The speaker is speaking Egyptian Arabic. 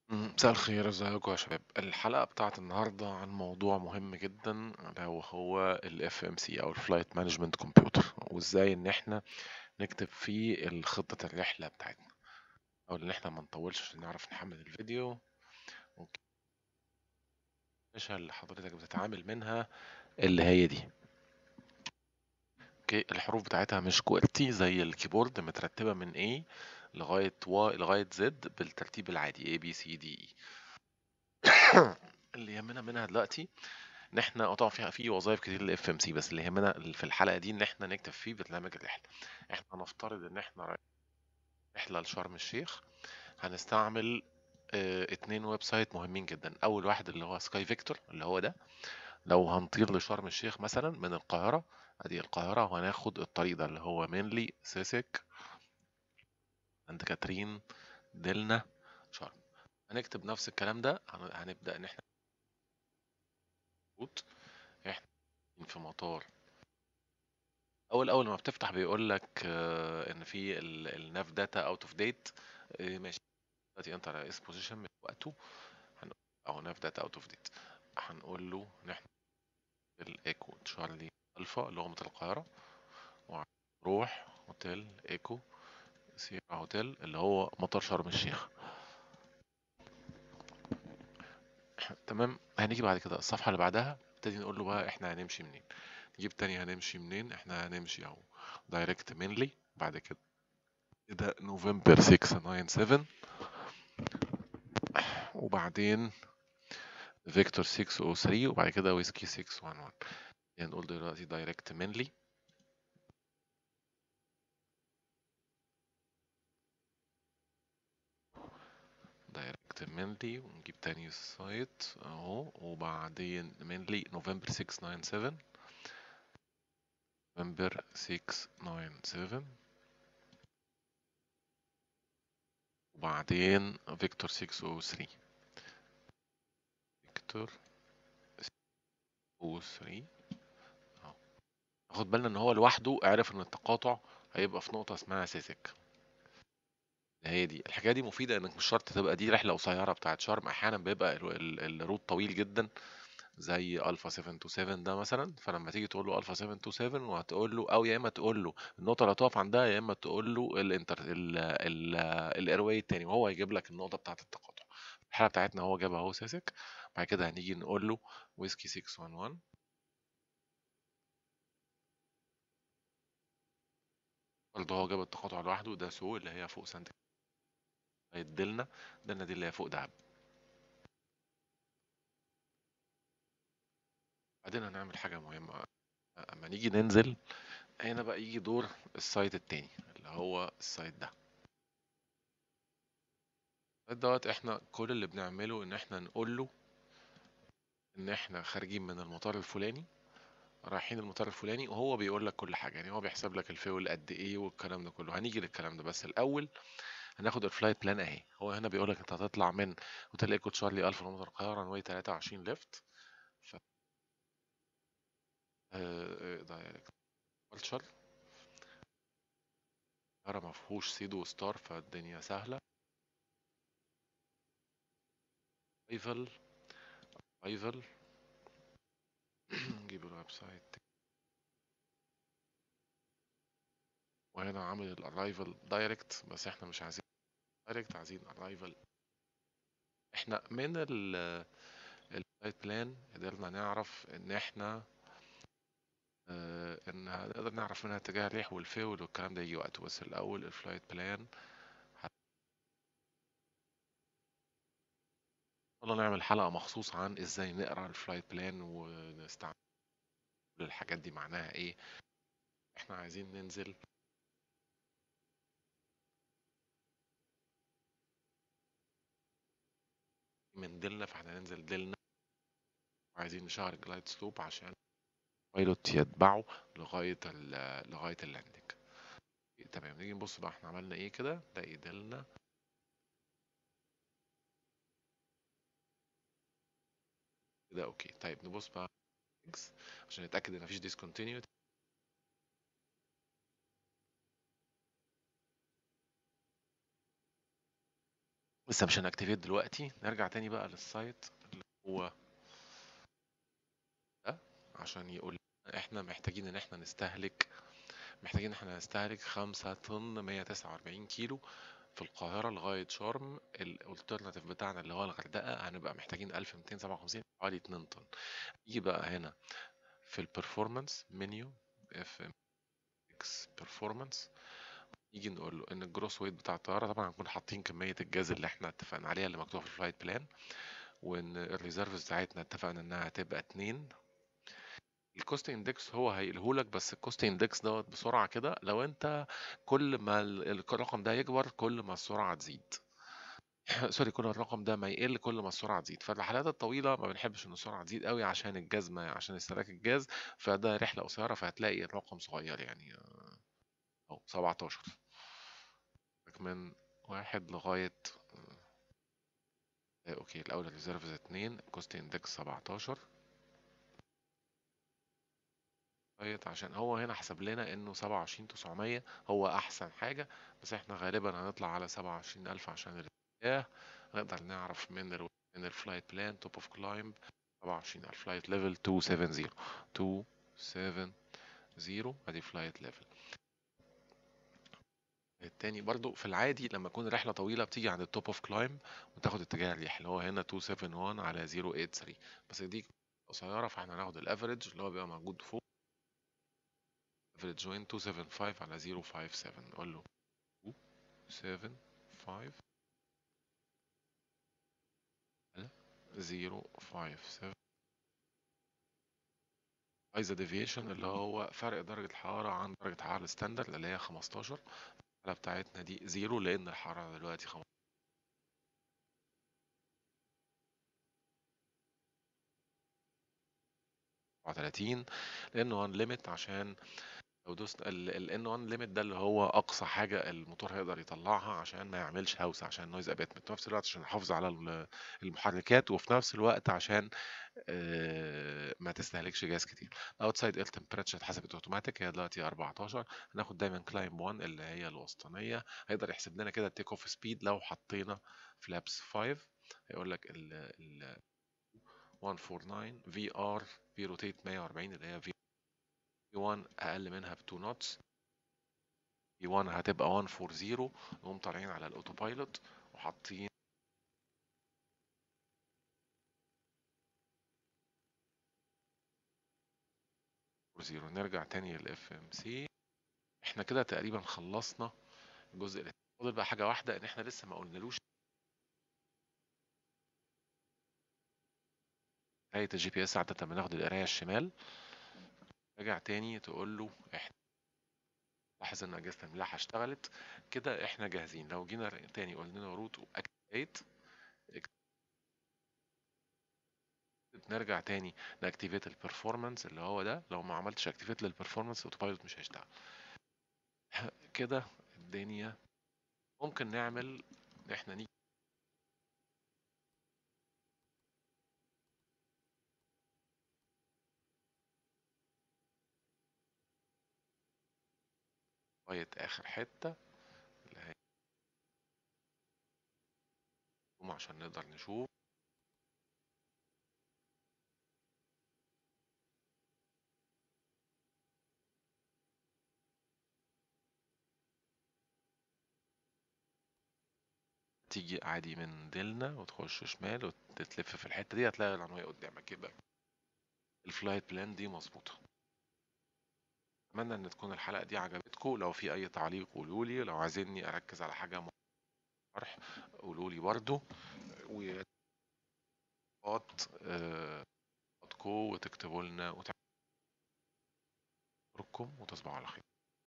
مم، مساء الخير ازيكم يا شباب الحلقة بتاعت النهاردة عن موضوع مهم جدا ألا وهو ال FMC أو ال Flight Management Computer وازاي إن احنا نكتب فيه خطة الرحلة بتاعتنا أو إن احنا ما نطولش عشان نعرف نحمل الفيديو اوكي الشاشة اللي حضرتك بتتعامل منها اللي هي دي اوكي الحروف بتاعتها مش كويرتي زي الكيبورد مترتبة من A لغاية Y لغاية Z بالترتيب العادي A B C D E اللي يهمنا منها دلوقتي ان احنا اه طبعا فيها في وظائف كتير للاف ام سي بس اللي يهمنا في الحلقه دي ان احنا نكتب فيه برنامج الرحله احنا هنفترض ان احنا رايحين رحله لشرم الشيخ هنستعمل اه اتنين ويب سايت مهمين جدا اول واحد اللي هو سكاي فيكتور اللي هو ده لو هنطير لشرم الشيخ مثلا من القاهره ادي القاهره وهناخد الطريق ده اللي هو مينلي سيسك عند كاترين دلنا شرم هنكتب نفس الكلام ده هن- هنبدا ان احنا نقول احنا في مطار اول اول ما بتفتح بيقول لك آه، ان في الناف داتا اوت اوف ديت ماشي دلوقتي انت على اس بوزيشن من وقته هنقول او ناف داتا اوت اوف ديت هنقول له ان احنا الايكو تشارلي الفا اللي هو مطار القاهره وروح هوتيل ايكو سيرا هوتيل اللي هو مطار شرم الشيخ تمام هنيجي بعد كده الصفحه اللي بعدها نبتدي نقول له بقى احنا هنمشي منين نجيب تاني هنمشي منين احنا هنمشي اهو دايركت مينلي بعد كده كده نوفمبر 697 وبعدين فيكتور 603 وبعد كده ويسكي 611 يعني نقول دلوقتي دايركت مينلي دايركت مينلي ونجيب تاني السايت اهو وبعدين مينلي نوفمبر 697 نوفمبر 697 وبعدين فيكتور 603 فيكتور 603 اهو ناخد بالنا ان هو لوحده عرف ان التقاطع هيبقى في نقطة اسمها سيسك هي دي الحكايه دي مفيده انك مش شرط تبقى دي رحله قصيره بتاعت شرم احيانا بيبقى ال- ال- الروت طويل جدا زي الفا 727 ده مثلا فلما تيجي تقول له الفا 727 وهتقول له او يا اما تقول له النقطه اللي هتقف عندها يا اما تقول له الانتر الايرواي التاني وهو هيجيب لك النقطه بتاعت التقاطع الحاله بتاعتنا هو جابها اهو سيسك بعد كده هنيجي نقول له ويسكي 611 برضه هو جاب التقاطع لوحده ده سو اللي هي فوق سانت دلنا دلنا دي اللي هي فوق دهب بعدين هنعمل حاجة مهمة اما نيجي ننزل هنا بقى يجي دور السايت التاني اللي هو السايت ده السايت دوت احنا كل اللي بنعمله ان احنا نقول له ان احنا خارجين من المطار الفلاني رايحين المطار الفلاني وهو بيقول لك كل حاجة يعني هو بيحسب لك الفيول قد ايه والكلام ده كله هنيجي للكلام ده بس الاول هناخد الفلايت بلان اهي هو هنا بيقول لك انت هتطلع من هوتيل ايكو تشارلي الفا مطار القاهرة رنواي 23 ليفت ف دايركت كلتشر القاهرة مفهوش سيدو وستار فالدنيا سهلة ايفل ايفل نجيب الويب سايت وهنا عامل الارايفل دايركت بس احنا مش عايزين دايركت عايزين ارايفل احنا من ال الفلايت بلان قدرنا نعرف ان احنا اه ان نقدر نعرف منها اتجاه الريح والفيول والكلام ده يجي وقته بس الاول الفلايت بلان والله نعمل حلقة مخصوص عن ازاي نقرا الفلايت بلان ونستعمل الحاجات دي معناها ايه احنا عايزين ننزل من دلنا فاحنا ننزل دلنا وعايزين نشغل الجلايد سلوب عشان البايلوت يتبعه لغاية ال لغاية اللاندنج تمام نيجي نبص بقى احنا عملنا ايه كده نلاقي دلنا كده اوكي طيب نبص بقى عشان نتأكد ان مفيش discontinuity لسه مش هنأكتيفيت دلوقتي نرجع تاني بقى للسايت اللي هو ده عشان يقول لنا احنا محتاجين ان احنا نستهلك محتاجين ان احنا نستهلك خمسة طن مية تسعة وأربعين كيلو في القاهرة لغاية شرم الالترناتيف بتاعنا اللي هو الغردقة هنبقى محتاجين ألف ميتين سبعة وخمسين حوالي اتنين طن يجي بقى هنا في البرفورمانس منيو اف ام اكس بيرفورمانس يجي نقول له ان الجروس ويت بتاع الطياره طبعا هنكون حاطين كميه الجاز اللي احنا اتفقنا عليها اللي مكتوبه في الفلايت بلان وان الريزيرفز بتاعتنا اتفقنا انها هتبقى اتنين الكوست اندكس هو هيقولهولك بس الكوست اندكس دوت بسرعه كده لو انت كل ما ال- الرقم ده يكبر كل ما السرعه تزيد سوري كل الرقم ده ما يقل كل ما السرعه تزيد فالرحلات الطويله ما بنحبش ان السرعه تزيد قوي عشان الجاز ما عشان استهلاك الجاز فده رحله قصيره فهتلاقي الرقم صغير يعني اهو 17 من واحد لغايه آه، اوكي الاول الريزيرفز اتنين كوست اندكس 17 لغاية عشان هو هنا حسب لنا انه 27900 هو احسن حاجة بس احنا غالبا هنطلع على 27000 عشان الاتجاه نقدر نعرف من ال من الفلايت بلان توب اوف كلايمب 27000 فلايت ليفل 270 270 ادي فلايت ليفل التاني برضو في العادي لما تكون رحلة طويلة بتيجي عند التوب اوف كلايم وتاخد اتجاه الريح اللي هو هنا 271 على 083 بس دي قصيرة فاحنا هناخد الافريج اللي هو بيبقى موجود فوق افريج وين 275 على 057 نقول له 275 على 057 عايزة ديفيشن اللي هو فرق درجة الحرارة عن درجة الحرارة الستاندرد اللي هي 15 الحالة بتاعتنا دي زيرو لأن الحرارة دلوقتي 15 37 لأن 1 ليميت عشان لو دوست ال ان 1 ليميت ده اللي هو اقصى حاجه الموتور هيقدر يطلعها عشان ما يعملش هوسه عشان النويز ابيتمنت في نفس الوقت عشان نحافظ على ال- المحركات وفي نفس الوقت عشان آه، ما تستهلكش جاز كتير الاوتسايد اير تمبريتشر اتحسبت اوتوماتيك هي دلوقتي 14 هناخد دايما كلايم 1 اللي هي الوسطانيه هيقدر يحسب لنا كده التيك اوف سبيد لو حطينا فلابس 5 هيقول لك ال ال 149 في ار في روتيت 140 اللي هي في 1 اقل منها ب 2 نوتس في 1 هتبقى 140 نقوم طالعين على الاوتو بايلوت وحاطين زيرو نرجع تاني للاف ام سي احنا كده تقريبا خلصنا الجزء اللي فاضل بقى حاجه واحده ان احنا لسه ما قلنالوش قرايه الجي بي اس عاده بناخد القرايه الشمال رجع تاني تقول له احنا لاحظ ان اجهزه الملاحه اشتغلت كده احنا جاهزين لو جينا تاني قلنا له روت اكتيفيت نرجع تاني ناكتيفيت البرفورمانس اللي هو ده لو ما عملتش اكتيفيت للبرفورمانس اوتوبايلوت مش هيشتغل كده الدنيا ممكن نعمل ان احنا نيجي لغايه اخر حته اللي هي عشان نقدر نشوف تيجي عادي من ديلنا وتخش شمال وتتلف في الحته دي هتلاقي العنوان قدامك يبقى الفلايت بلان دي مظبوطه اتمنى ان تكون الحلقه دي عجبتكم لو في اي تعليق قولوا لي لو عايزيني اركز على حاجه شرح قولوا لي برده و وتكتبوا لنا وتعرفكم وتصبحوا على خير